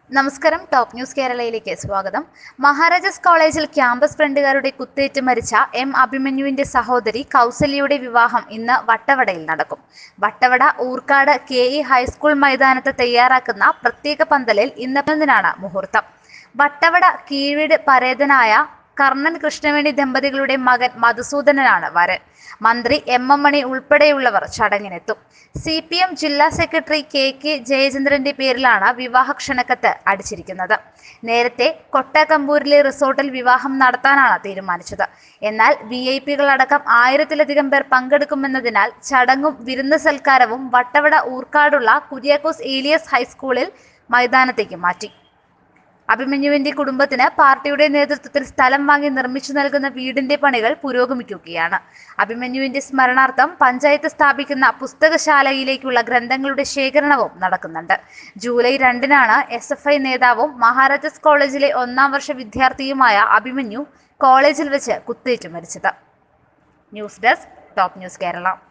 നമസ്കാരം top news കേരളയിലേക്ക് സ്വാഗതം മഹാരാജാസ് കോളേജിൽ ക്യാമ്പസ് ഫ്രണ്ടുകാരുടെ കുത്തേറ്റ് മരിച്ച എം അഭിമന്യുവിന്റെ സഹോദരി കൗസല്യയുടെ വിവാഹം ഇന്ന് വട്ടവടയിൽ നടക്കും Vattavada Oorkkad K E high school മൈതാനത്ത് തയ്യാറാക്കുന്ന പ്രത്യേക പന്തലിൽ ഇന്നപ്പതിനാണ് മുഹൂർത്തം വട്ടവട കീഴ്വീട് പരേതനായ കർണൻ കൃഷ്ണവേണി ദമ്പതികളുടെ മകൻ മധുസൂദനനാണ് വരൻ മന്ത്രി എം എം മണി ഉൾപ്പെടെയുള്ളവർ ചടങ്ങിനെത്തും സി പി എം ജില്ലാ സെക്രട്ടറി കെ കെ ജയചന്ദ്രന്റെ പേരിലാണ് വിവാഹ ക്ഷണക്കത്ത് അടിച്ചിരിക്കുന്നത് നേരത്തെ കൊട്ടാക്കമ്പൂരിലെ റിസോർട്ടിൽ വിവാഹം നടത്താനാണ് തീരുമാനിച്ചത് എന്നാൽ വി ഐ പികളടക്കം ആയിരത്തിലധികം പേർ പങ്കെടുക്കുമെന്നതിനാൽ ചടങ്ങും വിരുന്ന് സൽക്കാരവും വട്ടവട ഊർക്കാടുള്ള കുര്യാക്കോസ് ഏലിയസ് ഹൈസ്കൂളിൽ മൈതാനത്തേക്ക് മാറ്റി അഭിമന്യുവിന്റെ കുടുംബത്തിന് പാർട്ടിയുടെ നേതൃത്വത്തിൽ സ്ഥലം വാങ്ങി നിർമ്മിച്ചു നൽകുന്ന വീടിന്റെ പണികൾ പുരോഗമിക്കുകയാണ് അഭിമന്യുവിന്റെ സ്മരണാർത്ഥം പഞ്ചായത്ത് സ്ഥാപിക്കുന്ന പുസ്തകശാലയിലേക്കുള്ള ഗ്രന്ഥങ്ങളുടെ ശേഖരണവും നടക്കുന്നുണ്ട് ജൂലൈ രണ്ടിനാണ് എസ് എഫ് ഐ നേതാവും മഹാരാജാസ് കോളേജിലെ ഒന്നാം വർഷ വിദ്യാർത്ഥിയുമായ അഭിമന്യു കോളേജിൽ വെച്ച് കുത്തേറ്റു മരിച്ചത് news desk top news Kerala